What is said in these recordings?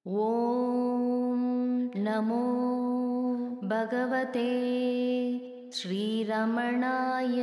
ॐ नमो भगवते श्रीरमणाय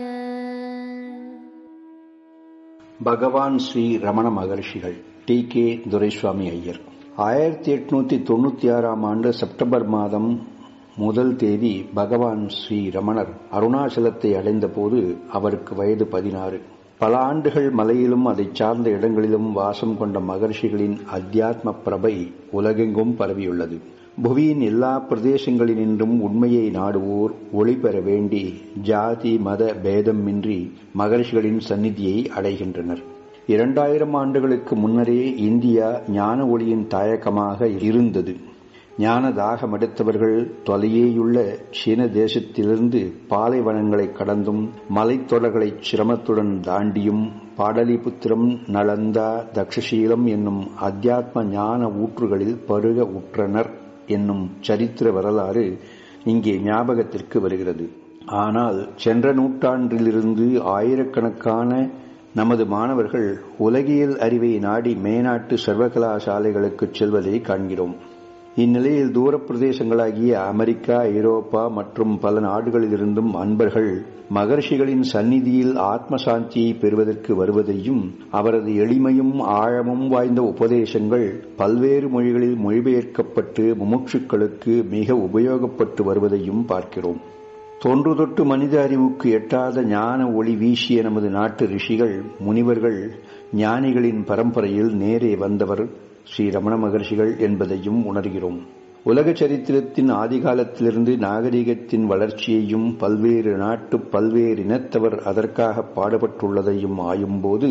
பகவான் ஸ்ரீ ரமண மகர்ஷிகள் டி கே துரைசுவாமி ஐயர் ஆயிரத்தி எட்நூத்தி தொண்ணூத்தி ஆறாம் ஆண்டு செப்டம்பர் மாதம் முதல் தேதி பகவான் ஸ்ரீ ரமணர் அருணாச்சலத்தை அடைந்தபோது அவருக்கு வயது பதினாறு பல ஆண்டுகள் மலையிலும் அதைச் சார்ந்த இடங்களிலும் வாசம் கொண்ட மகர்ஷிகளின் அத்தியாத்ம பிரபை உலகெங்கும் பரவியுள்ளது புவியின் எல்லா பிரதேசங்களினின்றும் உண்மையை நாடுவோர் ஒளி பெற வேண்டி ஜாதி மத பேதமின்றி மகர்ஷிகளின் சந்நிதியை அடைகின்றனர் இரண்டாயிரம் ஆண்டுகளுக்கு முன்னரே இந்தியா ஞான ஒளியின் தாயகமாக இருந்தது ஞான தாகமெடுத்தவர்கள் தொலையேயுள்ள சீன தேசத்திலிருந்து பாலைவனங்களை கடந்தும் மலைத்தொடர்களை சிரமத்துடன் தாண்டியும் பாடலிபுத்திரம் நளந்தா தக்ஷசீலம் என்னும் அத்தியாத்ம ஞான ஊற்றுகளில் பருக உற்றனர் என்னும் சரித்திர வரலாறு இங்கே ஞாபகத்திற்கு வருகிறது ஆனால் சென்ற நூற்றாண்டிலிருந்து ஆயிரக்கணக்கான நமது மாணவர்கள் உலகியல் அறிவை நாடி மேநாட்டு சர்வகலாசாலைகளுக்கு செல்வதை காண்கிறோம் இந்நிலையில் தூர பிரதேசங்களாகிய அமெரிக்கா ஐரோப்பா மற்றும் பல நாடுகளிலிருந்தும் அன்பர்கள் மகர்ஷிகளின் சந்நிதியில் ஆத்ம சாந்தியை பெறுவதற்கு வருவதையும் அவரது எளிமையும் ஆழமும் வாய்ந்த உபதேசங்கள் பல்வேறு மொழிகளில் மொழிபெயர்க்கப்பட்டு முமுட்சுக்களுக்கு மிக உபயோகப்பட்டு வருவதையும் பார்க்கிறோம் தொன்று தொட்டு மனித அறிவுக்கு எட்டாத ஞான ஒளி வீசிய நமது நாட்டு ரிஷிகள் முனிவர்கள் ஞானிகளின் பரம்பரையில் நேரே வந்தவர் ஸ்ரீ ரமண மகர்ஷிகள் என்பதையும் உணர்கிறோம் உலக சரித்திரத்தின் ஆதிகாலத்திலிருந்து நாகரிகத்தின் வளர்ச்சியையும் பல்வேறு நாட்டு பல்வேறு இனத்தவர் அதற்காக பாடுபட்டுள்ளதையும் ஆயும்போது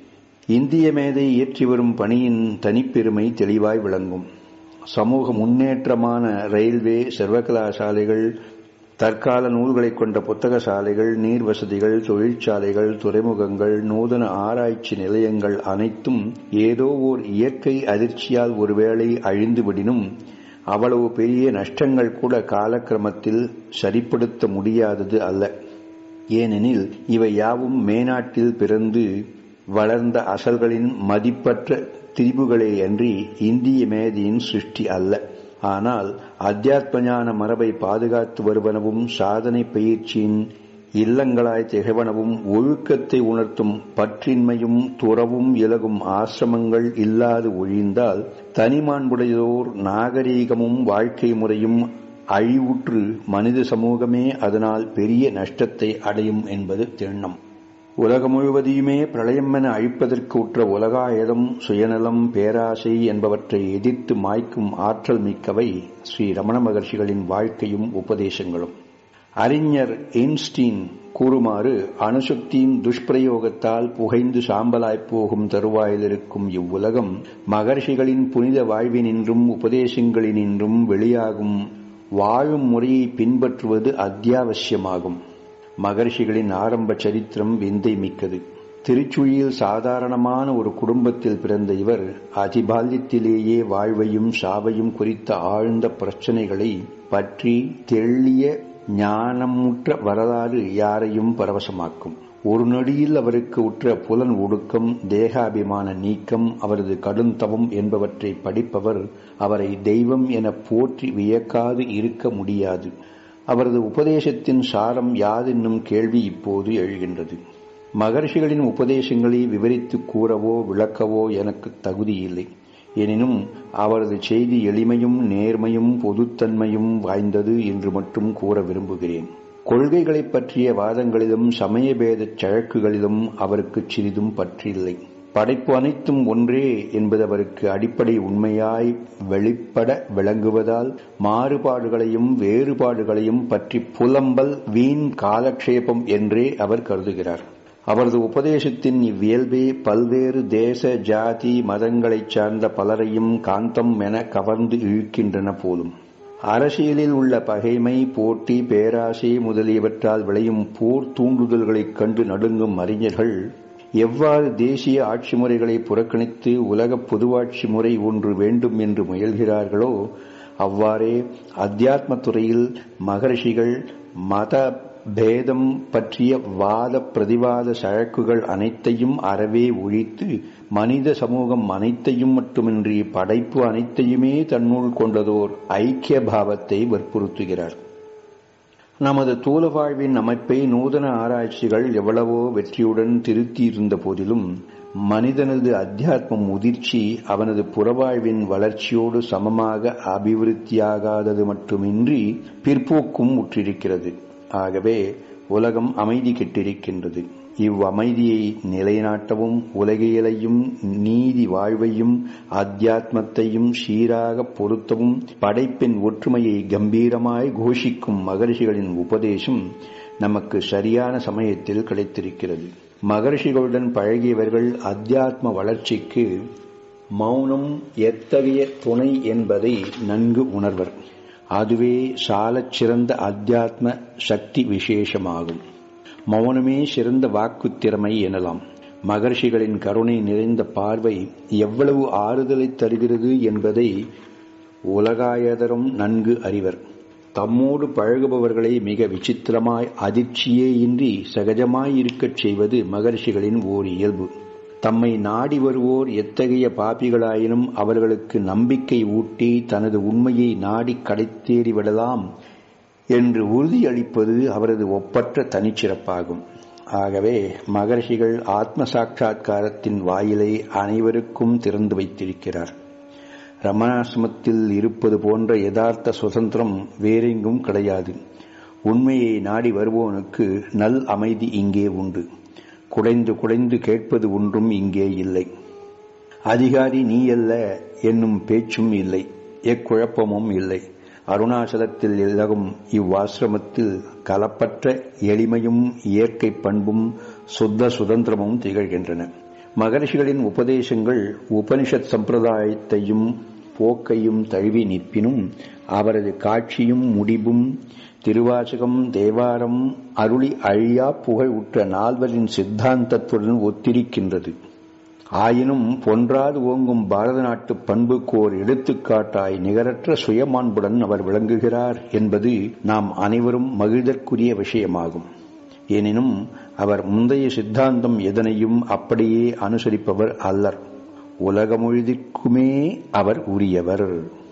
இந்திய மேதை இயற்றி வரும் பணியின் தனிப்பெருமை தெளிவாய் விளங்கும் சமூக முன்னேற்றமான ரயில்வே சர்வகலாசாலைகள் தற்கால நூல்களை கொண்ட புத்தக சாலைகள் நீர் வசதிகள் தொழிற்சாலைகள் துறைமுகங்கள் நூதன ஆராய்ச்சி நிலையங்கள் அனைத்தும் ஏதோ ஓர் இயற்கை அதிர்ச்சியால் ஒருவேளை அழிந்துவிடினும் அவ்வளவு பெரிய நஷ்டங்கள் கூட காலக்கிரமத்தில் சரிப்படுத்த முடியாதது அல்ல ஏனெனில் இவை யாவும் மேநாட்டில் பிறந்து வளர்ந்த அசல்களின் மதிப்பற்ற திரிபுகளே அன்றி இந்திய மேதியின் சிருஷ்டி அல்ல ஆனால் அத்தியாத்ம ஞான மரபை பாதுகாத்து வருவனவும் சாதனை பயிற்சியின் இல்லங்களாய் திகழ்வனவும் ஒழுக்கத்தை உணர்த்தும் பற்றின்மையும் துறவும் இலகும் ஆசிரமங்கள் இல்லாது ஒழிந்தால் தனிமாண்புடையோர் நாகரீகமும் வாழ்க்கை முறையும் அழிவுற்று மனித சமூகமே அதனால் பெரிய நஷ்டத்தை அடையும் என்பது திண்ணம் உலகம் முழுவதையுமே பிரளயம் என அழிப்பதற்கு உற்ற உலகாயதம் சுயநலம் பேராசை என்பவற்றை எதிர்த்து மாய்க்கும் ஆற்றல் மிக்கவை ஸ்ரீ ரமண மகர்ஷிகளின் வாழ்க்கையும் உபதேசங்களும் அறிஞர் எயின்ஸ்டீன் கூறுமாறு அணுசக்தியின் துஷ்பிரயோகத்தால் புகைந்து சாம்பலாய்ப் போகும் தருவாயில் இருக்கும் இவ்வுலகம் மகர்ஷிகளின் புனித வாழ்வினின்றும் உபதேசங்களினின்றும் வெளியாகும் வாழும் முறையை பின்பற்றுவது அத்தியாவசியமாகும் மகர்ஷிகளின் ஆரம்ப சரித்திரம் விந்தை மிக்கது திருச்சுழியில் சாதாரணமான ஒரு குடும்பத்தில் பிறந்த இவர் அதிபால்யத்திலேயே வாழ்வையும் சாவையும் குறித்த ஆழ்ந்த பிரச்சனைகளை பற்றி தெள்ளிய ஞானமுற்ற வரலாறு யாரையும் பரவசமாக்கும் ஒரு நொடியில் அவருக்கு உற்ற புலன் ஒடுக்கம் தேகாபிமான நீக்கம் அவரது கடுந்தவம் என்பவற்றை படிப்பவர் அவரை தெய்வம் என போற்றி வியக்காது இருக்க முடியாது அவரது உபதேசத்தின் சாரம் யாதென்னும் கேள்வி இப்போது எழுகின்றது மகர்ஷிகளின் உபதேசங்களை விவரித்து கூறவோ விளக்கவோ எனக்கு தகுதியில்லை எனினும் அவரது செய்தி எளிமையும் நேர்மையும் பொதுத்தன்மையும் வாய்ந்தது என்று மட்டும் கூற விரும்புகிறேன் கொள்கைகளைப் பற்றிய வாதங்களிலும் சமயபேத சழக்குகளிலும் அவருக்கு சிறிதும் பற்றில்லை படைப்பு அனைத்தும் ஒன்றே என்பது அவருக்கு அடிப்படை உண்மையாய் வெளிப்பட விளங்குவதால் மாறுபாடுகளையும் வேறுபாடுகளையும் பற்றி புலம்பல் வீண் காலக்ஷேபம் என்றே அவர் கருதுகிறார் அவரது உபதேசத்தின் இவ்வியல்பே பல்வேறு தேச ஜாதி மதங்களைச் சார்ந்த பலரையும் காந்தம் என கவர்ந்து இழுக்கின்றன போலும் அரசியலில் உள்ள பகைமை போட்டி பேராசை முதலியவற்றால் விளையும் போர் தூண்டுதல்களைக் கண்டு நடுங்கும் அறிஞர்கள் எவ்வாறு தேசிய ஆட்சி முறைகளை புறக்கணித்து உலக பொதுவாட்சி முறை ஒன்று வேண்டும் என்று முயல்கிறார்களோ அவ்வாறே அத்தியாத்ம துறையில் மகர்ஷிகள் மத பேதம் பற்றிய வாத பிரதிவாத சழக்குகள் அனைத்தையும் அறவே ஒழித்து மனித சமூகம் அனைத்தையும் மட்டுமின்றி படைப்பு அனைத்தையுமே தன்னுள் கொண்டதோர் ஐக்கிய பாவத்தை வற்புறுத்துகிறார் நமது தூல வாழ்வின் அமைப்பை நூதன ஆராய்ச்சிகள் எவ்வளவோ வெற்றியுடன் திருத்தியிருந்த போதிலும் மனிதனது அத்தியாத்ம முதிர்ச்சி அவனது புறவாழ்வின் வளர்ச்சியோடு சமமாக அபிவிருத்தியாகாதது மட்டுமின்றி பிற்போக்கும் உற்றிருக்கிறது ஆகவே உலகம் அமைதி கெட்டிருக்கின்றது இவ்வமைதியை நிலைநாட்டவும் உலகியலையும் நீதி வாழ்வையும் அத்தியாத்மத்தையும் சீராக பொருத்தவும் படைப்பின் ஒற்றுமையை கம்பீரமாய் கோஷிக்கும் மகர்ஷிகளின் உபதேசம் நமக்கு சரியான சமயத்தில் கிடைத்திருக்கிறது மகர்ஷிகளுடன் பழகியவர்கள் அத்தியாத்ம வளர்ச்சிக்கு மௌனம் எத்தகைய துணை என்பதை நன்கு உணர்வர் அதுவே சாலச் சிறந்த அத்தியாத்ம சக்தி விசேஷமாகும் மௌனமே சிறந்த வாக்கு திறமை எனலாம் மகர்ஷிகளின் கருணை நிறைந்த பார்வை எவ்வளவு ஆறுதலை தருகிறது என்பதை உலகாயதரும் நன்கு அறிவர் தம்மோடு பழகுபவர்களை மிக விசித்திரமாய் அதிர்ச்சியே இன்றி சகஜமாய் இருக்கச் செய்வது மகர்ஷிகளின் ஓர் இயல்பு தம்மை நாடி வருவோர் எத்தகைய பாப்பிகளாயினும் அவர்களுக்கு நம்பிக்கை ஊட்டி தனது உண்மையை நாடி கடைத்தேறிவிடலாம் என்று உறுதியளிப்பது அவரது ஒப்பற்ற தனிச்சிறப்பாகும் ஆகவே மகர்ஷிகள் ஆத்ம சாட்சா்காரத்தின் வாயிலை அனைவருக்கும் திறந்து வைத்திருக்கிறார் ரமணாசிரமத்தில் இருப்பது போன்ற யதார்த்த சுதந்திரம் வேறெங்கும் கிடையாது உண்மையை நாடி வருவோனுக்கு நல் அமைதி இங்கே உண்டு குடைந்து குடைந்து கேட்பது ஒன்றும் இங்கே இல்லை அதிகாரி நீ அல்ல என்னும் பேச்சும் இல்லை எக்குழப்பமும் இல்லை அருணாச்சலத்தில் இலகும் இவ்வாசிரமத்தில் கலப்பற்ற எளிமையும் இயற்கை பண்பும் சுத்த சுதந்திரமும் திகழ்கின்றன மகர்ஷிகளின் உபதேசங்கள் உபனிஷத் சம்பிரதாயத்தையும் போக்கையும் தழுவி நிற்பினும் அவரது காட்சியும் முடிவும் திருவாசகம் தேவாரம் அருளி அழியா புகழ் உற்ற நால்வரின் சித்தாந்தத்துடன் ஒத்திருக்கின்றது ஆயினும் பொன்றாது ஓங்கும் பாரத நாட்டு பண்புக்கோர் எடுத்துக்காட்டாய் நிகரற்ற சுயமாண்புடன் அவர் விளங்குகிறார் என்பது நாம் அனைவரும் மகிழ்தற்குரிய விஷயமாகும் எனினும் அவர் முந்தைய சித்தாந்தம் எதனையும் அப்படியே அனுசரிப்பவர் அல்லர் உலகமொழிதிற்குமே அவர் உரியவர்